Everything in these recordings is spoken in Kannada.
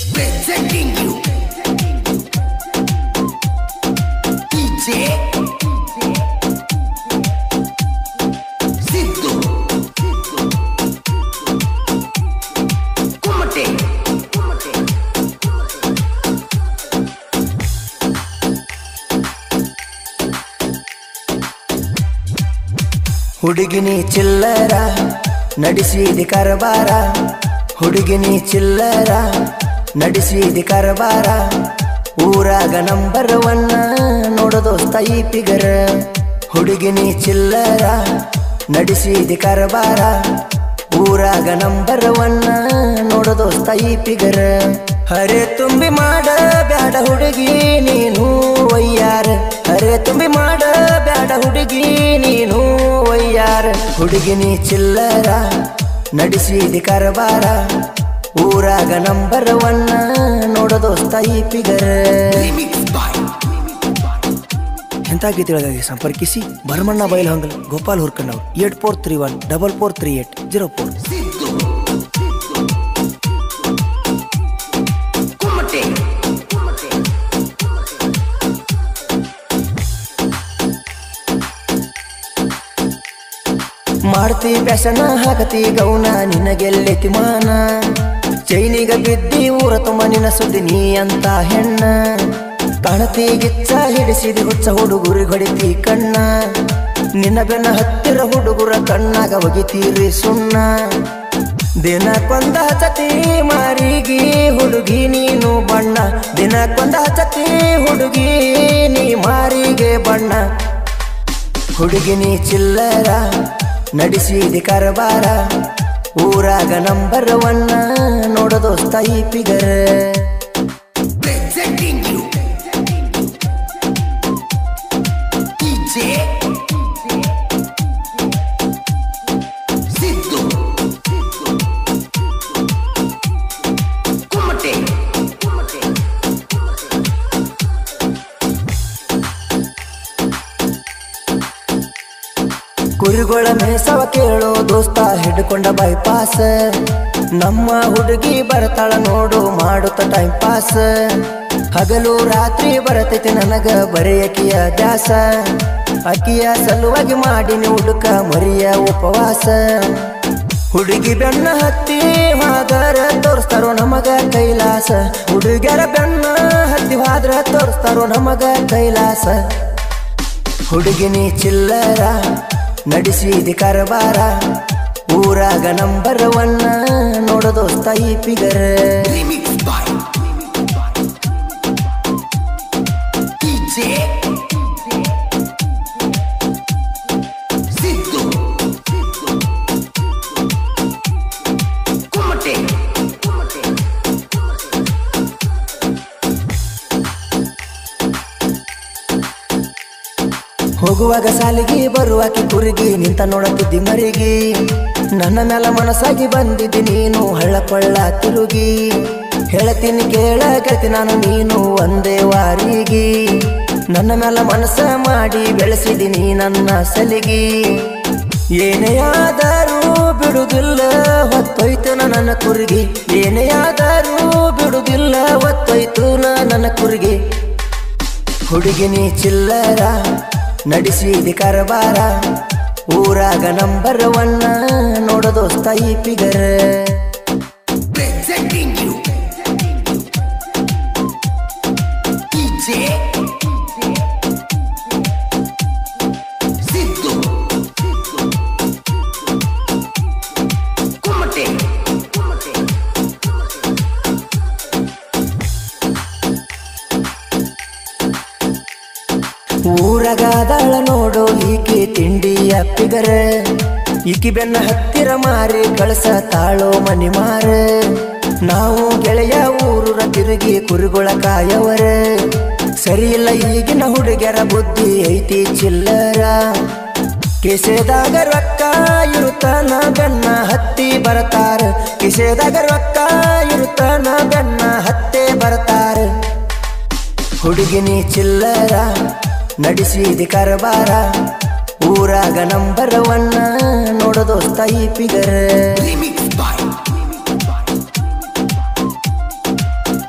Presenting you DJ Siddu Kumate ಹುಡುಗಿನಿ ಚಿಲ್ಲರ ನಡೆಸಿದಿ ಕರಬಾರ ಹುಡುಗಿನಿ ಚಿಲ್ಲರ ನಡೆಸಿದಿ ಕರಬಾರ ಊರಾಗ ನಂಬರ್ ಒನ್ನ ನೋಡು ದೋಸ್ತ ಈ ಪಿಗರ ಹುಡುಗಿನಿ ಚಿಲ್ಲರ ನಡೆಸಿದಿ ಕರಬಾರ ಊರಾಗ ನಂಬರ್ ಒನ್ನ ನೋಡು ದೋಸ್ತ ಈ ಪಿಗರ ಹರೆ ತುಂಬಿ ಮಾಡ ಬ್ಯಾಡ ಹುಡುಗಿ ನೀನು ಒಯ್ಯಾರ ಹರೆ ತುಂಬಿ ಮಾಡ ಬ್ಯಾಡ ಹುಡುಗಿ ನೀನು ಒಯ್ಯಾರ ಹುಡುಗಿನಿ ಚಿಲ್ಲರ ನಡೆಸಿದಿ ಕರಬಾರ ಊರಾಗ ನಂಬರ್ ಒನ್ನ ನೋಡು ದೋಸ್ತ ಈ ಪಿಗರ Remix by ಎಂಥ ಗೀತೆಗಳಿಗಾಗಿ ಸಂಪರ್ಕಿಸಿ ಭರಮಣ್ಣ ಬೈಲಹೊಂಗಲ್ ಗೋಪಾಲ್ ಹುರ್ಕಣ್ಣವ್ರು eight four three one double four three eight zero four Siddu Kumate ಮಾಡ್ತಿ ಬ್ಯಾಸನ ಹಾಕತಿ ಗೌನ ನಿನಗೆಲ್ಲೆತಿ ಮಾನ ಚೈನಿಗ ಬಿದ್ದಿ ಊರ ತುಂಬ ನಿನ್ನ ಸುದ್ದಿ ನೀ ಅಂತ ಹೆಣ್ಣ ಕಾಣತಿ ಗಿಚ್ಚ ಹಿಡಿಸಿದಿ ಹುಚ್ಚ ಹುಡುಗುರಿ ಹೊಡಿತಿ ಕಣ್ಣ ನಿನ್ನ ಬೆನ್ನ ಹತ್ತಿರ ಹುಡುಗುರ ಕಣ್ಣಾಗ ಒಗಿತೀರಿ ಸುಣ್ಣ ದಿನಕ್ಕೊಂದ ಹಚ್ಚತಿ ಮಾರಿಗಿ ಹುಡುಗಿ ನೀನು ಬಣ್ಣ ದಿನಕ್ಕೊಂದ ಹಚ್ಚತಿ ಹುಡುಗಿ ನೀ ಮಾರಿಗೆ ಬಣ್ಣ ಹುಡುಗಿನಿ ಚಿಲ್ಲರ ನಡೆಸಿದಿ ಕರಬಾರ ಊರಾಗ ನಂಬರ್ ಒನ್ನ ನೋಡು ದೋಸ್ತ ಈ ಪಿಗರ Presenting you DJ Siddu Kumate ಕುರಿಗಳ ಮೇಸವ ಕೇಳೋ ದೋಸ್ತ ಹಿಡ್ಕೊಂಡ ಬೈಪಾಸ್ ನಮ್ಮ ಹುಡುಗಿ ಬರ್ತಾಳ ನೋಡು ಮಾಡುತ್ತ ಟೈಮ್ ಪಾಸ್ ಹಗಲು ರಾತ್ರಿ ಬರತೈತಿ ನನಗ ಬರೆಯಕಿಯ ದ್ಯಾಸ ಅಕಿಯ ಸಲುವಾಗಿ ಮಾಡಿನಿ ಹುಡುಕ ಮರಿಯ ಉಪವಾಸ ಹುಡುಗಿ ಬೆನ್ನ ಹತ್ತಿ ಹಾದರ ತೋರಿಸ್ತಾರೋ ನಮಗ ಕೈಲಾಸ ಹುಡುಗರ ಬೆನ್ನ ಹತ್ತಿ ಹಾದ್ರ ತೋರಿಸ್ತಾರೋ ನಮಗ ಕೈಲಾಸ ಹುಡುಗಿನಿ ಚಿಲ್ಲರ ನಡೆಸಿದಿ ಕರಬಾರ ಊರಾಗ ನಂಬರ್ ಒನ್ನ ನೋಡು ದೋಸ್ತ ಈ ಪಿಗರ Remix by DJ Siddu Kumate ಹೋಗುವಾಗ ಸಾಲಿಗೆ ಬರುವಾಕಿ ಕುರುಗಿ ನಿಂತ ನೋಡತ್ತಿದ್ದಿ ಮರಿಗಿ ನನ್ನ ಮ್ಯಾಲ ಮನಸ್ಸಾಗಿ ಬಂದಿದ್ದಿ ನೀನು ಹಳ್ಳ ಕೊಳ್ಳ ತಿರುಗಿ ಹೇಳತೀನಿ ಕೇಳ ಗೆಳತಿ ನಾನು ನೀನು ಒಂದೇ ವಾರಿಗೆ ನನ್ನ ಮ್ಯಾಲ ಮನಸ್ಸ ಮಾಡಿ ಬೆಳೆಸಿದಿನಿ ನನ್ನ ಸಲಿಗಿ ಏನೇ ಆದರೂ ಬಿಡುದಿಲ್ಲ ಹೊತ್ತೊಯ್ತು ನನ್ನ ಕುರುಗಿ ಏನೇ ಆದರೂ ಬಿಡುದಿಲ್ಲ ಹೊತ್ತೊಯ್ತು ನನ್ನ ಕುರುಗಿ ಹುಡುಗಿನಿ ಚಿಲ್ಲರ ನಡೆಸಿದಿ ಕರಬಾರ ಊರಾಗ ನಂಬರ್ ಒನ್ನ ನೋಡು ದೋಸ್ತ ಈ ಪಿಗರ Presenting you DJ Siddu Kumate ಊರಗಾದಾಳ ನೋಡು ಈಕಿ ತಿಂಡಿಯ ಪಿಗರ ಈಕಿ ಬೆನ್ನ ಹತ್ತಿರ ಮಾರಿ ಕಳಸ ತಾಳೋ ಮನಿ ಮಾರ ನಾವು ಗೆಳೆಯ ಊರೂರ ತಿರುಗಿ ಕುರುಗುಳ ಕಾಯವರ ಸರಿಯಿಲ್ಲ ಈಗಿನ ಹುಡುಗರ ಬುದ್ಧಿ ಐತಿ ಚಿಲ್ಲರ ಕಿಸೆದಾಗ ರೊಕ್ಕ ಇರುತ್ತಾನ ಬೆನ್ನ ಹತ್ತಿ ಬರ್ತಾರ ಕಿಸೆದಾಗ ರೊಕ್ಕ ಇರುತ್ತಾನ ಬೆನ್ನ ಹತ್ತೆ ಬರ್ತಾರ ಹುಡುಗಿನಿ ಚಿಲ್ಲರ ನಡೆಸಿದಿ ಕರಬಾರ ಊರಾಗ ನಂಬರ್ ಒನ್ನ ನೋಡು ದೋಸ್ತ ಈ ಪಿಗರ Remix by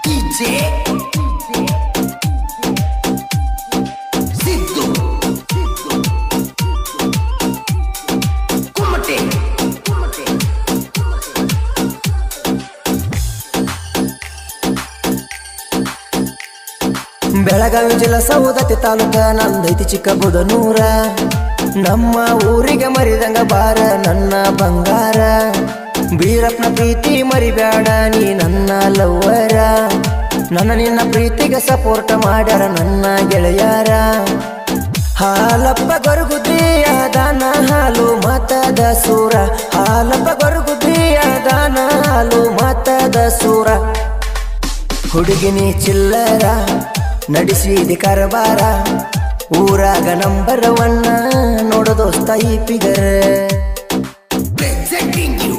ಬೆಳಗಾವಿ ಜಿಲ್ಲಾ ಸೌದತ್ತಿ ತಾಲೂಕ ನಂದೈತಿ ಚಿಕ್ಕಬುದನೂರ ನಮ್ಮ ಊರಿಗೆ ಮರಿದಂಗ ಬಾರ ನನ್ನ ಬಂಗಾರ ಬೀರಪ್ಪನ ಪ್ರೀತಿ ಮರಿಬೇಡ ನೀ ನನ್ನ ಲವ್ವರ ನನ್ನ ನಿನ್ನ ಪ್ರೀತಿಗೆ ಸಪೋರ್ಟ್ ಮಾಡ್ಯಾರ ನನ್ನ ಗೆಳೆಯರ ಹಾಲಪ್ಪ ಗೊರಗುದಿಯ ದಾನ ಹಾಲು ಮತದ ಸೂರ ಹಾಲಪ್ಪ ಗೊರಗುದಿಯ ದಾನ ಹಾಲು ಮತದ ಸೂರ ಹುಡುಗಿನಿ ಚಿಲ್ಲರ ನಡೆಸಿದೆ ಕರಬಾರ ಊರಾಗ ನಂಬರ್ ಒನ್ನ ನೋಡ ದೋಸ್ತ ಈ figure Presenting you.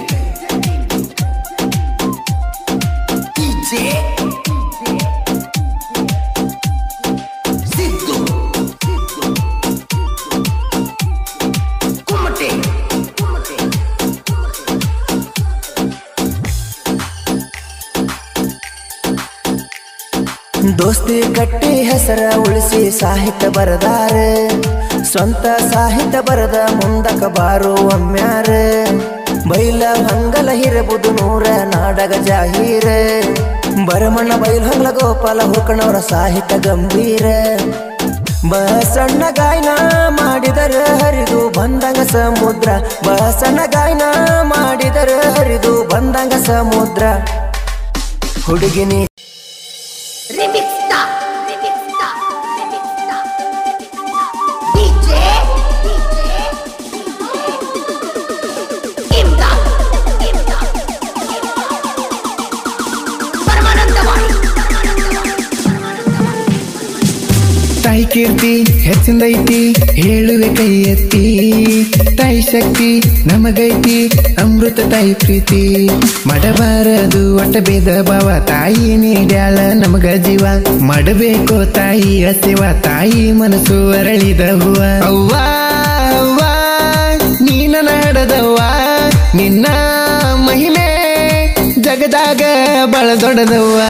DJ. Siddu. Kumate. ದೋಸ್ತಿ ಕಟ್ಟಿ ಹೆಸರ ಉಳಿಸಿ ಸಾಹಿತ್ಯ ಬರದಾರ ಸ್ವಂತ ಸಾಹಿತ್ಯ ಬರದ ಮುಂದಕ ಬಾರು ಒಮ್ಮ್ಯಾರ ಬೈಲ ಹಂಗಲ ಹಿರಬುದು ನೂರ ನಾಡಗ ಜಾಹೀರ ಬರಮಣ್ಣ ಬೈಲ್ ಹಂಗಲ ಗೋಪಾಲ ಹುರ್ಕಣವರ ಸಾಹಿತ್ಯ ಗಂಭೀರ ಬಸಣ್ಣ ಗಾಯನ ಮಾಡಿದರ ಹರಿದು ಬಂದಂಗ ಸಮುದ್ರ ಬಸಣ್ಣ ಗಾಯನ ಮಾಡಿದರ ಹರಿದು ಬಂದಂಗ ಸಮುದ್ರ ಹುಡುಗಿನಿ Remix star. Remix star. Remix star. DJ. DJ. Imdad. Imdad. ಪರಮಾನಂದವಾಣಿ ತಾಯಿ ಕೀರ್ತಿ ಹೆಚ್ಚಿಂದೈತಿ ಹೇಳುವೆ ಕೈ ಎತ್ತಿ ತಾಯಿ ಶಕ್ತಿ ನಮಗೈತಿ ಅಮೃತ ತಾಯಿ ಪ್ರೀತಿ ಮಾಡಬಾರದು ಒಟ್ಟ ಭೇದ ಭಾವ ತಾಯಿ ನೀಡ್ಯಾಳ ನಮಗ ಜೀವ ಮಾಡಬೇಕು ತಾಯಿ ಹಸಿವ ತಾಯಿ ಮನಸ್ಸು ಅರಳಿದ ಹೂವ ಅವ್ವ ಅವ್ವ ನೀನ ನಾಡದವ್ವ ನಿನ್ನ ಮಹಿಮೆ ಜಗದಾಗ ಬಳ ದೊಡ್ಡದವ್ವ